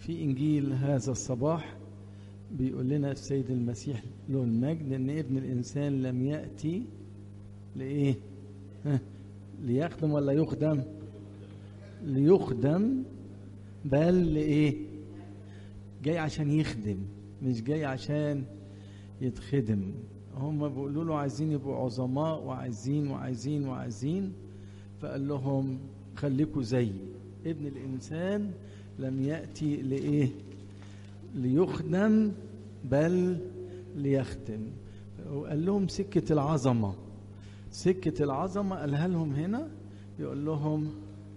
في إنجيل هذا الصباح بيقول لنا السيد المسيح له المجد إن ابن الإنسان لم يأتي لإيه؟ ها؟ ليخدم ولا يخدم؟ ليخدم بل لإيه؟ جاي عشان يخدم مش جاي عشان يتخدم هم بيقولوا له عايزين يبقوا عظماء وعايزين وعايزين وعايزين فقال لهم خليكوا زي ابن الإنسان لم يأتي لإيه ليخدم بل ليخدم وقال لهم سكة العظمة سكة العظمة قالها لهم هنا يقول لهم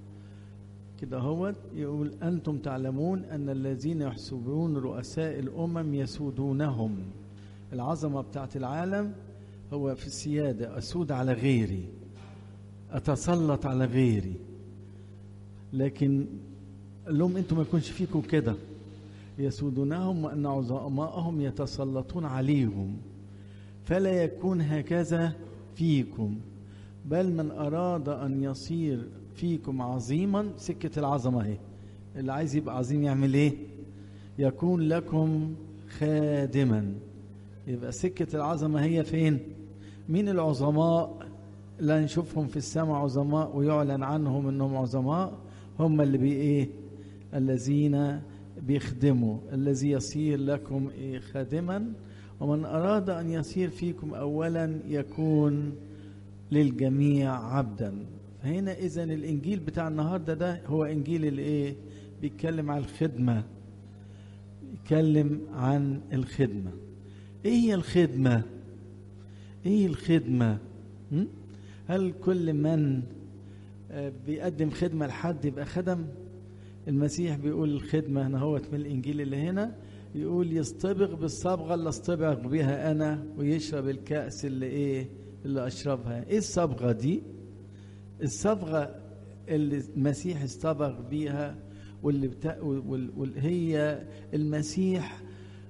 كده هو يقول أنتم تعلمون أن الذين يحسبون رؤساء الأمم يسودونهم العظمة بتاعت العالم هو في السيادة أسود على غيري أتسلط على غيري لكن قال لهم أنتم ما يكونش فيكم كده يسودونهم وأن عظماءهم يتسلطون عليهم فلا يكون هكذا فيكم بل من أراد أن يصير فيكم عظيما سكة العظمة اهي اللي عايز يبقى عظيم يعمل ايه يكون لكم خادما يبقى سكة العظمة هي فين مين العظماء لا نشوفهم في السماء عظماء ويعلن عنهم انهم عظماء هم اللي بي ايه الذين بيخدموا الذي يصير لكم إيه خادما ومن أراد أن يصير فيكم أولا يكون للجميع عبدا فهنا إذا الإنجيل بتاع النهاردة ده هو إنجيل الإيه بيتكلم عن الخدمة بيتكلم عن الخدمة إيه هي الخدمة إيه الخدمة م? هل كل من بيقدم خدمة لحد يبقى خدم المسيح بيقول الخدمة هنا هو من الإنجيل اللي هنا يقول يصطبغ بالصبغة اللي اصطبغ بها أنا ويشرب الكأس اللي إيه اللي أشربها إيه الصبغة دي الصبغة اللي المسيح اصطبغ بيها واللي بتا... واللي هي المسيح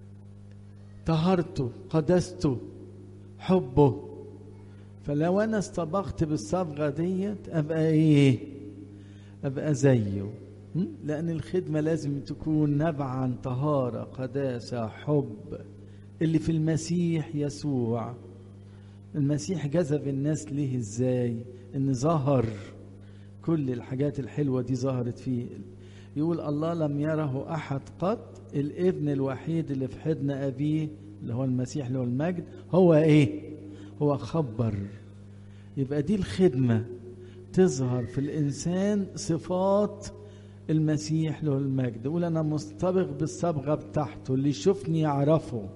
طهرته قدسته حبه فلو انا اصطبغت بالصبغه ديت ابقى ايه ابقى زيه لان الخدمه لازم تكون نبع عن طهاره قداسه حب اللي في المسيح يسوع المسيح جذب الناس ليه ازاي ان ظهر كل الحاجات الحلوه دي ظهرت فيه يقول الله لم يره احد قط الابن الوحيد اللي في حضن ابيه اللي هو المسيح اللي هو المجد هو ايه هو خبر يبقى دي الخدمه تظهر في الانسان صفات المسيح له المجد يقول انا مصطبغ بالصبغه بتاعته اللي يشوفني يعرفه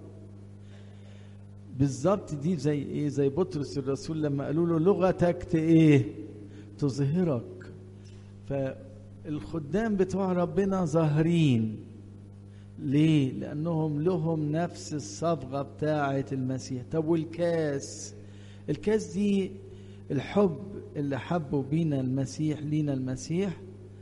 بالظبط دي زي ايه زي بطرس الرسول لما قالوا له لغتك ايه تظهرك فالخدام بتوع ربنا ظاهرين ليه لانهم لهم نفس الصبغه بتاعه المسيح طب والكاس الكاس دي الحب اللي حبوا بينا المسيح لينا المسيح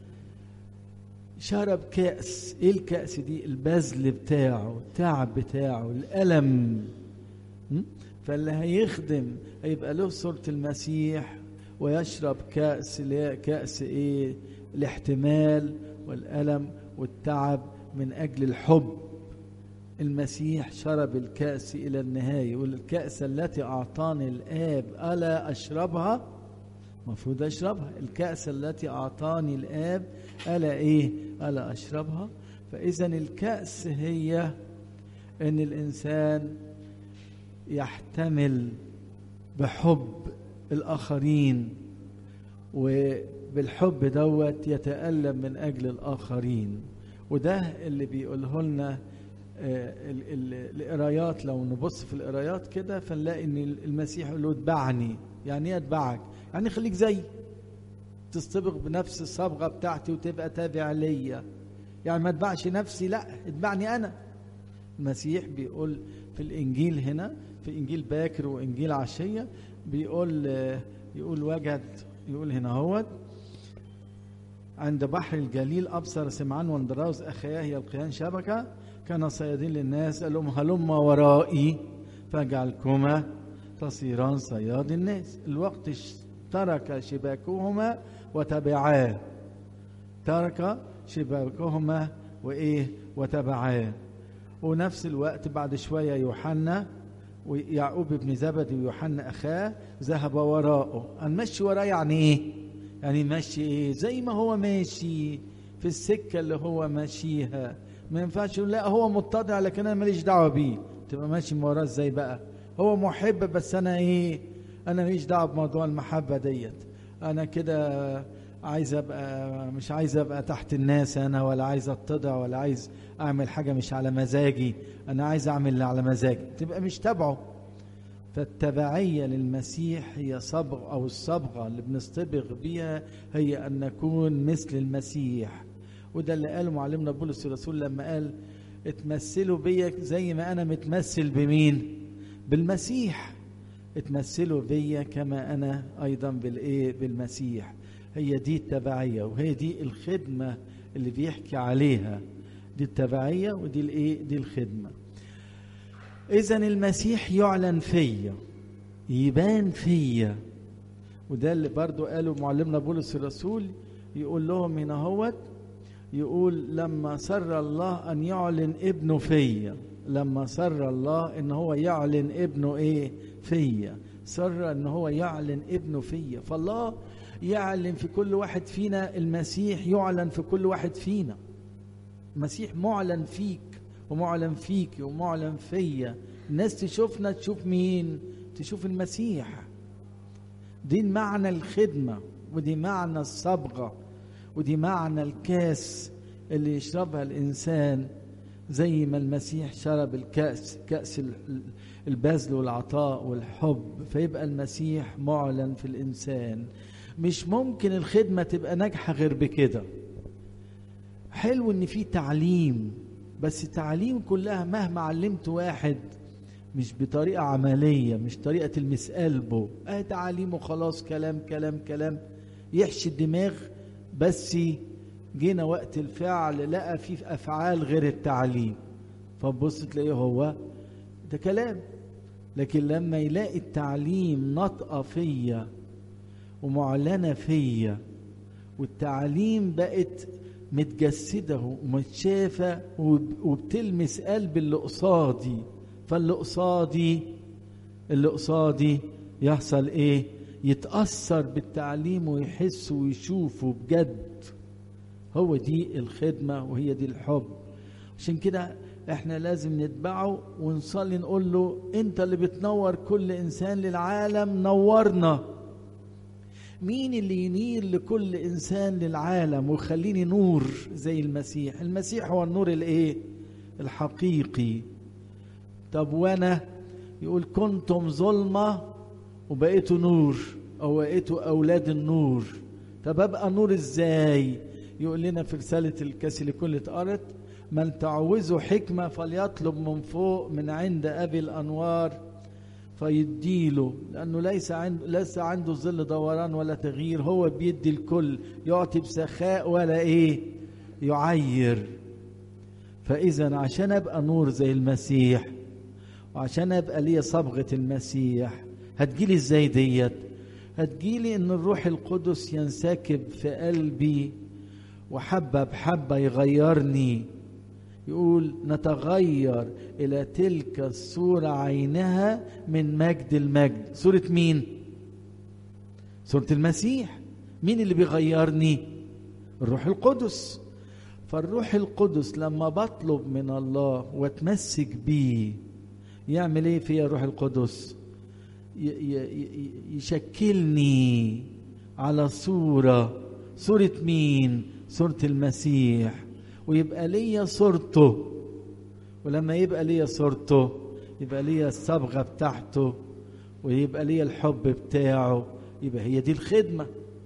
شرب كأس ايه الكأس دي البذل بتاعه التعب بتاعه الألم فاللي هيخدم هيبقى له صورة المسيح ويشرب كأس كأس ايه الاحتمال والألم والتعب من أجل الحب المسيح شرب الكأس إلى النهاية والكأس التي أعطاني الآب ألا أشربها المفروض أشربها الكأس التي أعطاني الآب ألا إيه ألا أشربها فإذا الكأس هي أن الإنسان يحتمل بحب الآخرين وبالحب دوت يتألم من أجل الآخرين وده اللي بيقوله لنا القرايات لو نبص في القرايات كده فنلاقي ان المسيح يقول له اتبعني يعني ايه اتبعك يعني خليك زي تصطبغ بنفس الصبغه بتاعتي وتبقى تابع ليا يعني ما اتبعش نفسي لا اتبعني انا المسيح بيقول في الانجيل هنا في انجيل باكر وانجيل عشيه بيقول يقول وجد يقول هنا هوت عند بحر الجليل ابصر سمعان واندراوس اخياه يلقيان شبكه كان صيادين للناس قال لهم هلم ورائي فاجعلكما تصيران صياد الناس الوقت ترك شباكهما وتبعاه ترك شباكهما وايه وتبعاه ونفس الوقت بعد شويه يوحنا ويعقوب ابن زبدي ويوحنا اخاه ذهب وراءه هنمشي وراه يعني ايه يعني ماشي ايه زي ما هو ماشي في السكه اللي هو ماشيها ما ينفعش يقول لا هو متضع لكن انا ماليش دعوه بيه تبقى ماشي وراه ازاي بقى هو محب بس انا ايه انا ماليش دعوه بموضوع المحبه ديت انا كده عايز ابقى مش عايز ابقى تحت الناس انا ولا عايز اتضع ولا عايز اعمل حاجه مش على مزاجي انا عايز اعمل اللي على مزاجي تبقى مش تبعه فالتبعيه للمسيح هي صبغ او الصبغه اللي بنصطبغ بيها هي ان نكون مثل المسيح وده اللي قاله معلمنا بولس الرسول لما قال اتمثلوا بيا زي ما انا متمثل بمين بالمسيح اتمثلوا بيا كما انا ايضا بالايه بالمسيح هي دي التبعيه وهي دي الخدمه اللي بيحكي عليها دي التبعيه ودي الايه دي الخدمه اذا المسيح يعلن فيا يبان فيا وده اللي برضو قاله معلمنا بولس الرسول يقول لهم هنا هوت يقول لما سر الله ان يعلن ابنه فيا لما سر الله ان هو يعلن ابنه ايه فيا سر ان هو يعلن ابنه فيا فالله يعلن في كل واحد فينا المسيح يعلن في كل واحد فينا المسيح معلن فيك ومعلن فيك ومعلن فيا الناس تشوفنا تشوف مين تشوف المسيح دي معنى الخدمة ودي معنى الصبغة ودي معنى الكاس اللي يشربها الإنسان زي ما المسيح شرب الكأس كأس البذل والعطاء والحب فيبقى المسيح معلن في الإنسان مش ممكن الخدمة تبقى ناجحة غير بكده حلو ان في تعليم بس التعليم كلها مهما علمت واحد مش بطريقة عملية مش طريقة تلمس قلبه اه تعليمه خلاص كلام كلام كلام يحشي الدماغ بس جينا وقت الفعل لقى فيه أفعال غير التعليم فبص تلاقيه هو ده كلام لكن لما يلاقي التعليم نطقة فيا ومعلنة فيا والتعليم بقت متجسدة ومتشافة وبتلمس قلب اللي قصادي فاللي قصادي اللي قصادي يحصل ايه يتأثر بالتعليم ويحس ويشوفه بجد هو دي الخدمة وهي دي الحب عشان كده احنا لازم نتبعه ونصلي نقول له انت اللي بتنور كل انسان للعالم نورنا مين اللي ينير لكل انسان للعالم ويخليني نور زي المسيح المسيح هو النور الايه الحقيقي طب وانا يقول كنتم ظلمه وبقيتوا نور او بقيتوا اولاد النور طب ابقى نور ازاي يقول لنا في رساله الكاس لكل اتقرت من تعوزه حكمه فليطلب من فوق من عند ابي الانوار فيديله لانه ليس عنده ليس عنده ظل دوران ولا تغيير هو بيدي الكل يعطي بسخاء ولا ايه يعير فاذا عشان ابقى نور زي المسيح وعشان ابقى ليا صبغه المسيح هتجيلي ازاي ديت هتجيلي ان الروح القدس ينسكب في قلبي وحبه بحبه يغيرني يقول نتغير الى تلك الصوره عينها من مجد المجد صوره مين صوره المسيح مين اللي بيغيرني الروح القدس فالروح القدس لما بطلب من الله واتمسك بيه يعمل ايه فيا الروح القدس يشكلني على صوره صوره مين صوره المسيح ويبقى ليا صورته ولما يبقى ليا صورته يبقى ليا الصبغه بتاعته ويبقى ليا الحب بتاعه يبقى هي دي الخدمه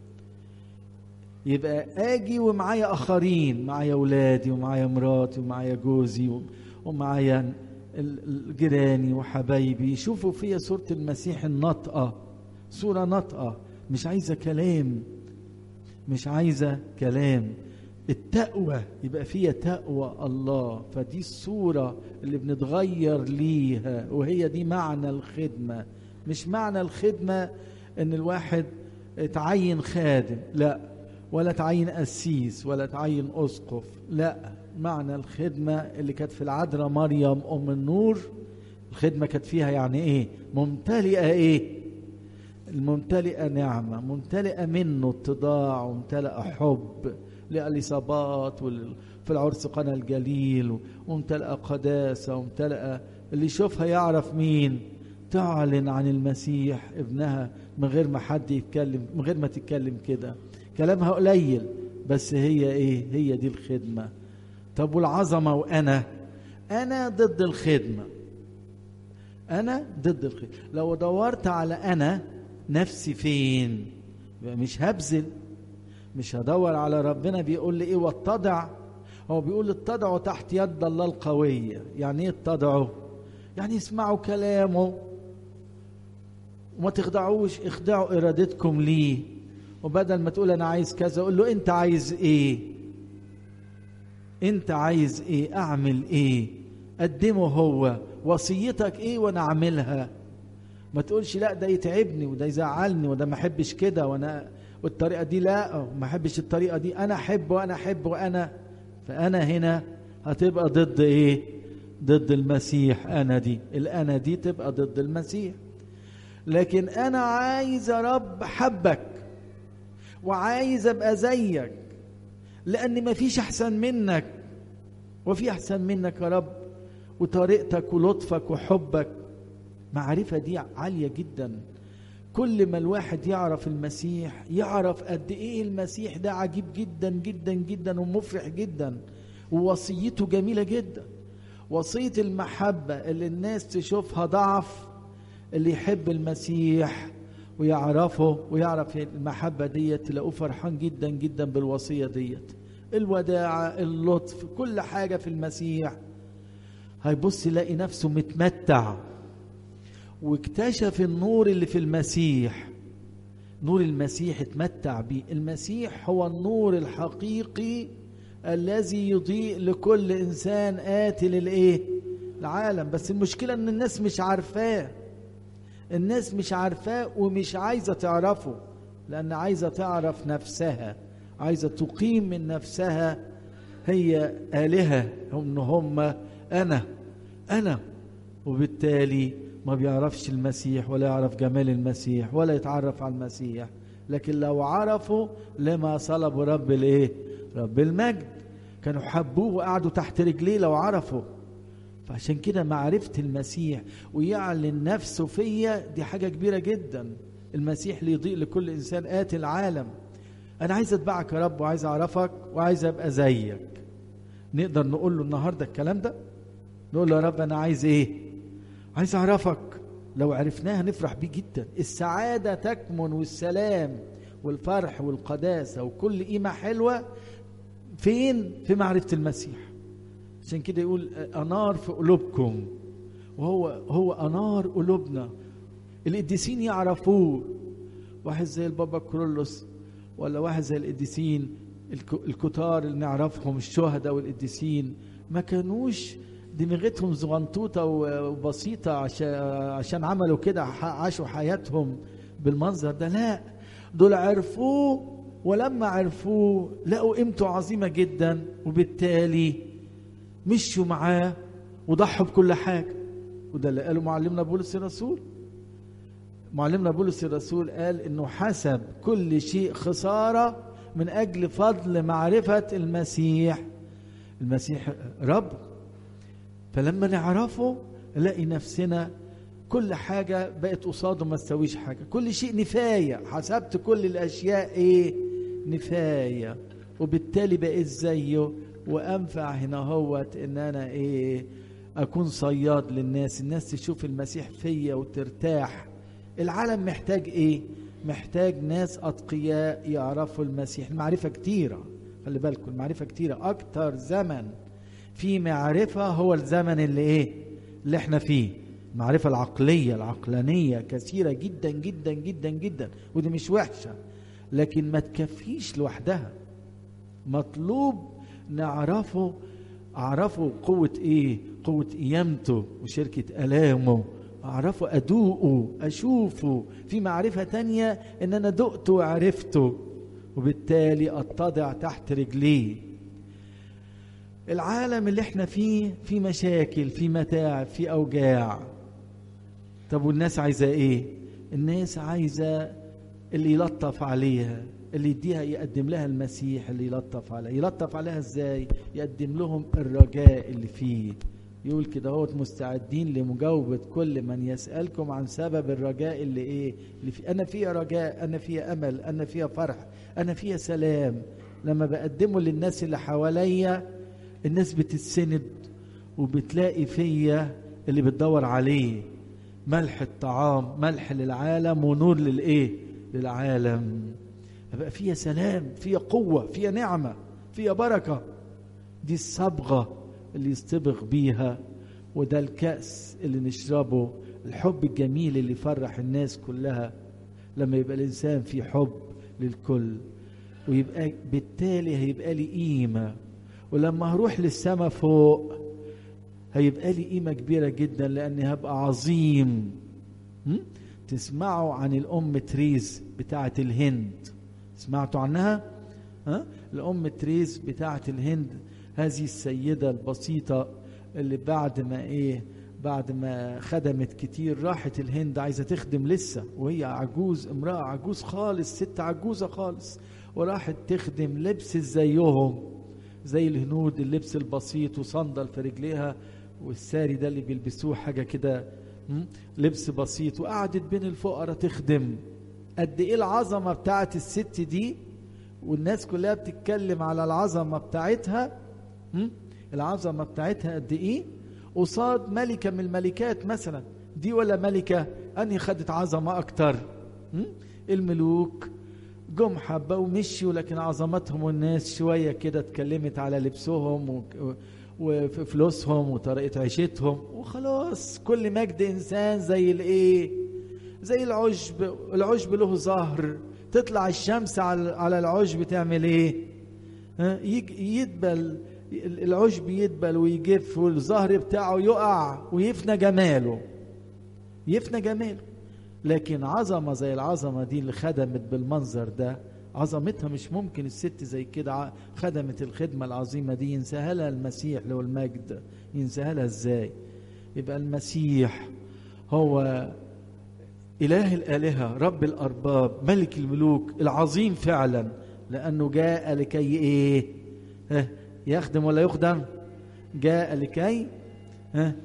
يبقى اجي ومعايا اخرين معايا اولادي ومعايا مراتي ومعايا جوزي ومعايا جيراني وحبايبي يشوفوا فيا صوره المسيح الناطقه صوره ناطقه مش عايزه كلام مش عايزه كلام التقوى يبقى فيها تقوى الله فدي الصورة اللي بنتغير ليها وهي دي معنى الخدمة مش معنى الخدمة ان الواحد اتعين خادم لا ولا تعين قسيس ولا تعين اسقف لا معنى الخدمه اللي كانت في العذراء مريم ام النور الخدمه كانت فيها يعني ايه ممتلئه ايه الممتلئه نعمه ممتلئه منه اتضاع وممتلئه حب لاليصابات في العرس قنا الجليل وممتلئه قداسه وممتلئه اللي يشوفها يعرف مين تعلن عن المسيح ابنها من غير ما حد يتكلم من غير ما تتكلم كده كلامها قليل بس هي ايه هي دي الخدمه طب والعظمه وانا انا ضد الخدمه انا ضد الخدمه لو دورت على انا نفسي فين مش هبذل مش هدور على ربنا بيقول لي ايه واتضع هو بيقول اتضعوا تحت يد الله القويه يعني ايه اتضعوا يعني اسمعوا كلامه وما تخدعوش اخدعوا ارادتكم ليه وبدل ما تقول انا عايز كذا قول له انت عايز ايه انت عايز ايه اعمل ايه قدمه هو وصيتك ايه وانا اعملها ما تقولش لا ده يتعبني وده يزعلني وده ما احبش كده وانا والطريقه دي لا ما احبش الطريقه دي انا احب وانا احب وانا فانا هنا هتبقى ضد ايه ضد المسيح انا دي الانا دي تبقى ضد المسيح لكن انا عايز يا رب حبك وعايز ابقى زيك لان مفيش احسن منك وفي احسن منك يا رب وطريقتك ولطفك وحبك معرفة دي عالية جدا كل ما الواحد يعرف المسيح يعرف قد ايه المسيح ده عجيب جدا جدا جدا ومفرح جدا ووصيته جميلة جدا وصية المحبة اللي الناس تشوفها ضعف اللي يحب المسيح ويعرفه ويعرف المحبة ديت تلاقوه فرحان جدا جدا بالوصية ديت الوداعة اللطف كل حاجة في المسيح هيبص يلاقي نفسه متمتع واكتشف النور اللي في المسيح نور المسيح اتمتع بيه المسيح هو النور الحقيقي الذي يضيء لكل انسان آتي للايه العالم بس المشكلة ان الناس مش عارفاه الناس مش عارفاه ومش عايزة تعرفه لان عايزة تعرف نفسها عايزة تقيم من نفسها هي آلهة هم هم أنا أنا وبالتالي ما بيعرفش المسيح ولا يعرف جمال المسيح ولا يتعرف على المسيح لكن لو عرفوا لما صلبوا رب الايه رب المجد كانوا حبوه وقعدوا تحت رجليه لو عرفوا فعشان كده معرفة المسيح ويعلن نفسه فيا دي حاجة كبيرة جدا المسيح ليضيء لكل إنسان آتي العالم أنا عايز أتبعك يا رب وعايز أعرفك وعايز أبقى زيك نقدر نقول له النهاردة الكلام ده نقول له يا رب أنا عايز إيه عايز أعرفك لو عرفناها نفرح بيه جدا السعادة تكمن والسلام والفرح والقداسة وكل قيمة حلوة فين في معرفة المسيح عشان كده يقول أنار في قلوبكم وهو هو أنار قلوبنا القديسين يعرفوه واحد زي البابا كرولوس ولا واحد زي القديسين الكتار اللي نعرفهم الشهداء والقديسين ما كانوش دماغتهم زغنطوطه وبسيطه عشان عشان عملوا كده عاشوا حياتهم بالمنظر ده لا دول عرفوه ولما عرفوه لقوا قيمته عظيمه جدا وبالتالي مشوا معاه وضحوا بكل حاجه وده اللي قاله معلمنا بولس الرسول معلمنا بولس الرسول قال انه حسب كل شيء خساره من اجل فضل معرفه المسيح المسيح رب فلما نعرفه نلاقي نفسنا كل حاجة بقت قصاده ما تسويش حاجة كل شيء نفاية حسبت كل الأشياء إيه نفاية وبالتالي بقيت زيه وأنفع هنا هوت إن أنا إيه أكون صياد للناس الناس تشوف المسيح فيا وترتاح العالم محتاج إيه محتاج ناس أتقياء يعرفوا المسيح المعرفة كتيرة خلي بالكم المعرفة كتيرة أكتر زمن في معرفة هو الزمن اللي ايه اللي احنا فيه المعرفة العقلية العقلانية كثيرة جدا جدا جدا جدا ودي مش وحشة لكن ما تكفيش لوحدها مطلوب نعرفه أعرفه قوة إيه قوة قيامته وشركة ألامه أعرفه أدوقه أشوفه في معرفة تانية إن أنا دقته وعرفته وبالتالي اتضع تحت رجليه العالم اللي احنا فيه في مشاكل في متاعب في اوجاع طب والناس عايزه ايه الناس عايزه اللي يلطف عليها اللي يديها يقدم لها المسيح اللي يلطف عليها يلطف عليها ازاي يقدم لهم الرجاء اللي فيه يقول كده هو مستعدين لمجاوبة كل من يسألكم عن سبب الرجاء اللي ايه اللي في انا فيها رجاء انا فيها امل انا فيها فرح انا فيها سلام لما بقدمه للناس اللي حواليا الناس بتتسند وبتلاقي فيا اللي بتدور عليه ملح الطعام ملح للعالم ونور للايه للعالم فبقى فيها سلام فيها قوة فيها نعمة فيها بركة دي الصبغة اللي يصطبغ بيها وده الكأس اللي نشربه الحب الجميل اللي يفرح الناس كلها لما يبقى الإنسان في حب للكل ويبقى بالتالي هيبقى لي قيمة ولما هروح للسما فوق هيبقى لي قيمة كبيرة جدا لأني هبقى عظيم م? تسمعوا عن الأم تريز بتاعة الهند سمعتوا عنها؟ ها؟ الأم تريز بتاعة الهند هذه السيدة البسيطة اللي بعد ما إيه بعد ما خدمت كتير راحت الهند عايزة تخدم لسه وهي عجوز امرأة عجوز خالص ست عجوزة خالص وراحت تخدم لبس زيهم زي الهنود اللبس البسيط وصندل في رجليها والساري ده اللي بيلبسوه حاجة كده لبس بسيط وقعدت بين الفقراء تخدم قد ايه العظمة بتاعت الست دي والناس كلها بتتكلم على العظمة بتاعتها العظمة بتاعتها قد ايه قصاد ملكة من الملكات مثلا دي ولا ملكة أنهي خدت عظمة أكتر الملوك جم حبة ومشوا لكن عظمتهم والناس شوية كده اتكلمت على لبسهم وفلوسهم وطريقة عيشتهم وخلاص كل مجد إنسان زي الإيه زي العشب العشب له ظهر تطلع الشمس على العشب تعمل إيه يدبل العشب يدبل ويجف والظهر بتاعه يقع ويفنى جماله يفنى جماله لكن عظمه زي العظمه دي اللي خدمت بالمنظر ده عظمتها مش ممكن الست زي كده خدمت الخدمه العظيمه دي ينساها لها المسيح له المجد ينساها لها ازاي يبقى المسيح هو اله الالهه رب الارباب ملك الملوك العظيم فعلا لانه جاء لكي ايه ها يخدم ولا يخدم جاء لكي ها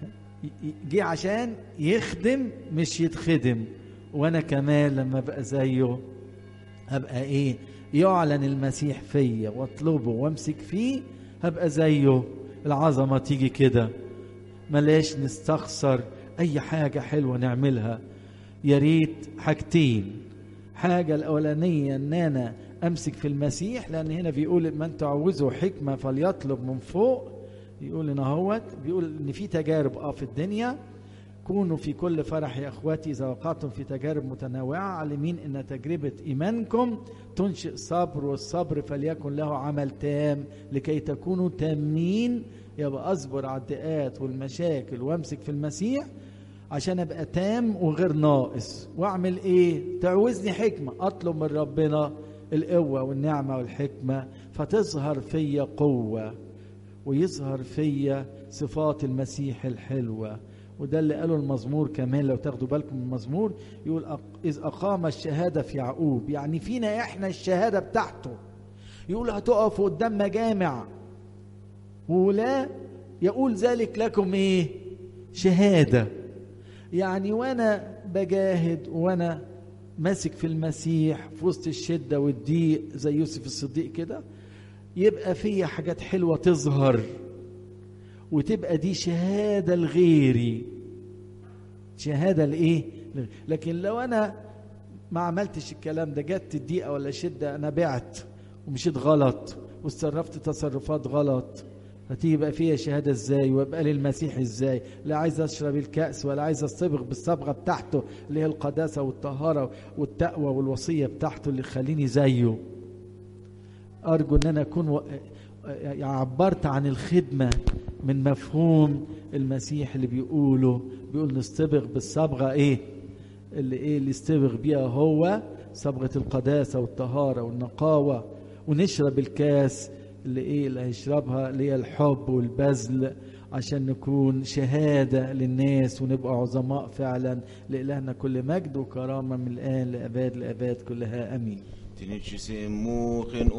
جه عشان يخدم مش يتخدم وانا كمان لما ابقى زيه هبقى ايه يعلن المسيح فيا واطلبه وامسك فيه هبقى زيه العظمه تيجي كده ملاش نستخسر اي حاجه حلوه نعملها يا ريت حاجتين حاجه الاولانيه ان انا امسك في المسيح لان هنا بيقول من تعوزه حكمه فليطلب من فوق يقول ان اهوت بيقول ان في تجارب اه في الدنيا كونوا في كل فرح يا اخواتي اذا وقعتم في تجارب متنوعه عالمين ان تجربه ايمانكم تنشئ صبر والصبر فليكن له عمل تام لكي تكونوا تامين يبقى اصبر على الضيقات والمشاكل وامسك في المسيح عشان ابقى تام وغير ناقص واعمل ايه تعوزني حكمه اطلب من ربنا القوه والنعمه والحكمه فتظهر فيا قوه ويظهر فيا صفات المسيح الحلوه وده اللي قاله المزمور كمان لو تاخدوا بالكم من المزمور يقول إذ أقام الشهادة في يعقوب يعني فينا إحنا الشهادة بتاعته يقول هتقفوا قدام مجامع ولا يقول ذلك لكم إيه شهادة يعني وأنا بجاهد وأنا ماسك في المسيح في وسط الشدة والضيق زي يوسف الصديق كده يبقى فيا حاجات حلوة تظهر وتبقى دي شهادة لغيري شهادة لإيه لكن لو أنا ما عملتش الكلام ده جت الضيقة ولا شدة أنا بعت ومشيت غلط وتصرفت تصرفات غلط هتيجي بقى فيها شهادة ازاي وابقى للمسيح ازاي لا عايز اشرب الكأس ولا عايز اصطبغ بالصبغة بتاعته اللي هي القداسة والطهارة والتقوى والوصية بتاعته اللي يخليني زيه ارجو ان انا اكون و... عبرت عن الخدمة من مفهوم المسيح اللي بيقوله بيقول نصطبغ بالصبغة ايه اللي ايه اللي يصطبغ بيها هو صبغة القداسة والطهارة والنقاوة ونشرب الكاس اللي ايه اللي هيشربها اللي هي الحب والبذل عشان نكون شهادة للناس ونبقى عظماء فعلا لإلهنا كل مجد وكرامة من الآن لأباد لأباد كلها أمين تنشسم موخن